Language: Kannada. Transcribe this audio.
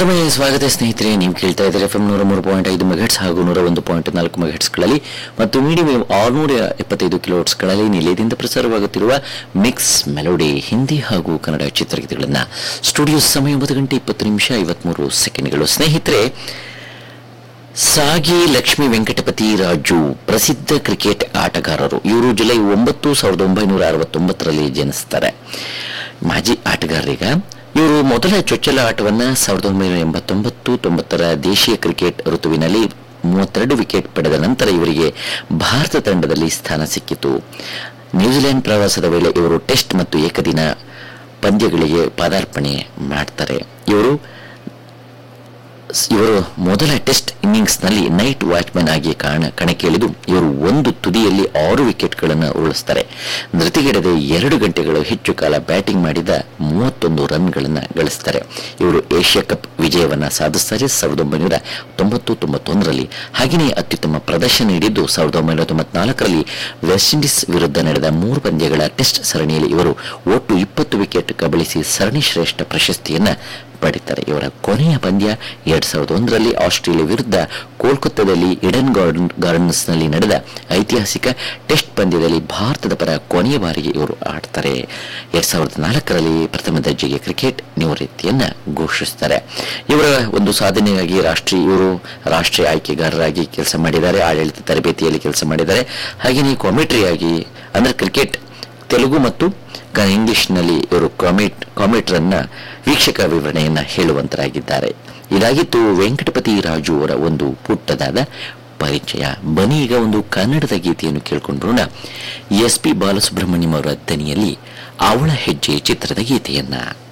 ಮತ್ತೊಮ್ಮೆ ಸ್ವಾಗತ ಸ್ನೇಹಿತರೆ ನೀವು ಕೇಳ್ತಾ ಇದ್ದಾರೆ ಎಫ್ ಎಂ ನೂರ ಮೂರು ಪಾಯಿಂಟ್ ಐದು ಮೆಗಾಟ್ಸ್ ಹಾಗೂ ನೂರ ಒಂದು ಪಾಯಿಂಟ್ ನಾಲ್ಕು ಮೆಗಾಟ್ಸ್ಗಳಲ್ಲಿ ಮತ್ತು ಮೀಡಿಯಂ ಆರುನೂರ ಎಪ್ಪತ್ತೈದು ಕಿಲೋಟ್ಸ್ಗಳಲ್ಲಿ ನಿಲಯದಿಂದ ಪ್ರಸಾರವಾಗುತ್ತಿರುವ ಮಿಕ್ಸ್ ಮೆಲೋಡಿ ಹಿಂದಿ ಹಾಗೂ ಕನ್ನಡ ಚಿತ್ರಗೀತೆಗಳನ್ನು ಸ್ಟುಡಿಯೋ ಸಮಯ ಒಂಬತ್ತು ಗಂಟೆ ಇಪ್ಪತ್ತು ನಿಮಿಷ ಐವತ್ಮೂರು ಸೆಕೆಂಡ್ಗಳು ಸ್ನೇಹಿತರೆ ಸಾಗಿ ಲಕ್ಷ್ಮೀ ವೆಂಕಟಪತಿ ರಾಜು ಪ್ರಸಿದ್ಧ ಕ್ರಿಕೆಟ್ ಆಟಗಾರರು ಇವರು ಜುಲೈ ಒಂಬತ್ತು ಸಾವಿರದ ಒಂಬೈನೂರ ಅರವತ್ತೊಂಬತ್ತರಲ್ಲಿ ಜನಿಸ್ತಾರೆ ಮಾಜಿ ಆಟಗಾರರೀಗ ಇವರು ಮೊದಲ ಚೊಚ್ಚಲ ಆಟವನ್ನ ಸಾವಿರದ ಒಂಬೈನೂರ ಎಂಬತ್ತೊಂಬತ್ತು ತೊಂಬತ್ತರ ದೇಶೀಯ ಕ್ರಿಕೆಟ್ ಋತುವಿನಲ್ಲಿ ಮೂವತ್ತೆರಡು ವಿಕೆಟ್ ಪಡೆದ ನಂತರ ಇವರಿಗೆ ಭಾರತ ತಂಡದಲ್ಲಿ ಸ್ಥಾನ ಸಿಕ್ಕಿತು ನ್ಯೂಜಿಲೆಂಡ್ ಪ್ರವಾಸದ ವೇಳೆ ಇವರು ಟೆಸ್ಟ್ ಮತ್ತು ಏಕದಿನ ಪಂದ್ಯಗಳಿಗೆ ಪದಾರ್ಪಣೆ ಮಾಡ್ತಾರೆ ಇವರು ಇವರು ಮೊದಲ ಟೆಸ್ಟ್ ಇನ್ನಿಂಗ್ಸ್ನಲ್ಲಿ ನೈಟ್ ವಾಚ್ಮನ್ ಆಗಿ ಕಾಣ ಕಣಕ್ಕಿಳಿದು ಇವರು ಒಂದು ತುದಿಯಲ್ಲಿ ಆರು ವಿಕೆಟ್ಗಳನ್ನು ಉರುಳಿಸ್ತಾರೆ ಧೃತಿಗೆಡದೆ ಎರಡು ಗಂಟೆಗಳು ಹೆಚ್ಚು ಕಾಲ ಬ್ಯಾಟಿಂಗ್ ಮಾಡಿದ ಮೂವತ್ತೊಂದು ರನ್ಗಳನ್ನು ಗಳಿಸ್ತಾರೆ ಇವರು ಏಷ್ಯಾ ಕಪ್ ವಿಜಯವನ್ನ ಸಾಧಿಸ್ತಾರೆ ಸಾವಿರದ ಒಂಬೈನೂರ ತೊಂಬತ್ತು ತೊಂಬತ್ತೊಂದರಲ್ಲಿ ಹಾಗೆಯೇ ಅತ್ಯುತ್ತಮ ಪ್ರದರ್ಶನ ನೀಡಿದ್ದು ಸಾವಿರದ ಒಂಬೈನೂರ ತೊಂಬತ್ನಾಲ್ಕರಲ್ಲಿ ವೆಸ್ಟ್ ಇಂಡೀಸ್ ವಿರುದ್ಧ ನಡೆದ ಮೂರು ಪಂದ್ಯಗಳ ಟೆಸ್ಟ್ ಸರಣಿಯಲ್ಲಿ ಇವರು ಒಟ್ಟು ಇಪ್ಪತ್ತು ವಿಕೆಟ್ ಕಬಳಿಸಿ ಸರಣಿ ಶ್ರೇಷ್ಠ ಪ್ರಶಸ್ತಿಯನ್ನ ಪಡಿತಾರೆ ಇವರ ಕೊನೆಯ ಪಂದ್ಯ ಎರಡ್ ಸಾವಿರದ ಒಂದರಲ್ಲಿ ಆಸ್ಟ್ರೇಲಿಯಾ ವಿರುದ್ಧ ಕೋಲ್ಕತ್ತಾದಲ್ಲಿ ಇಡನ್ ಗಾರ್ಡನ್ ಗಾರ್ಡನ್ಸ್ನಲ್ಲಿ ನಡೆದ ಐತಿಹಾಸಿಕ ಟೆಸ್ಟ್ ಪಂದ್ಯದಲ್ಲಿ ಭಾರತದ ಪರ ಕೊನೆಯ ಬಾರಿಗೆ ಇವರು ಆಡ್ತಾರೆ ಎರಡ್ ಸಾವಿರದ ನಾಲ್ಕರಲ್ಲಿ ಪ್ರಥಮ ದರ್ಜೆಗೆ ಕ್ರಿಕೆಟ್ ನಿವೃತ್ತಿಯನ್ನ ಘೋಷಿಸ್ತಾರೆ ಇವರ ಒಂದು ಸಾಧನೆಗಾಗಿ ರಾಷ್ಟ್ರೀಯ ಇವರು ರಾಷ್ಟ್ರೀಯ ಆಯ್ಕೆಗಾರರಾಗಿ ಕೆಲಸ ಮಾಡಿದ್ದಾರೆ ಆಡಳಿತ ತರಬೇತಿಯಲ್ಲಿ ಕೆಲಸ ಮಾಡಿದ್ದಾರೆ ಹಾಗೆಯೇ ಕಾಮೆಂಟ್ರಿಯಾಗಿ ಅಂದ್ರೆ ಕ್ರಿಕೆಟ್ ತೆಲುಗು ಮತ್ತು ಕ- ಇಂಗ್ಲಿಷ್ನಲ್ಲಿ ಇವರು ಕಾಮೆಟ್ ಕಾಮೆಟ್ರನ್ನ ವೀಕ್ಷಕ ವಿವರಣೆಯನ್ನ ಹೇಳುವಂತರಾಗಿದ್ದಾರೆ ಇದಾಗಿತ್ತು ವೆಂಕಟಪತಿ ರಾಜು ಅವರ ಒಂದು ಪುಟ್ಟದಾದ ಪರಿಚಯ ಬನ್ನಿ ಈಗ ಒಂದು ಕನ್ನಡದ ಗೀತೆಯನ್ನು ಕೇಳ್ಕೊಂಡು ಬರೋಣ ಎಸ್ ಪಿ ಬಾಲಸುಬ್ರಹ್ಮಣ್ಯಂ ಅವರ ದನಿಯಲ್ಲಿ ಅವಳ ಹೆಜ್ಜೆ ಚಿತ್ರದ ಗೀತೆಯನ್ನ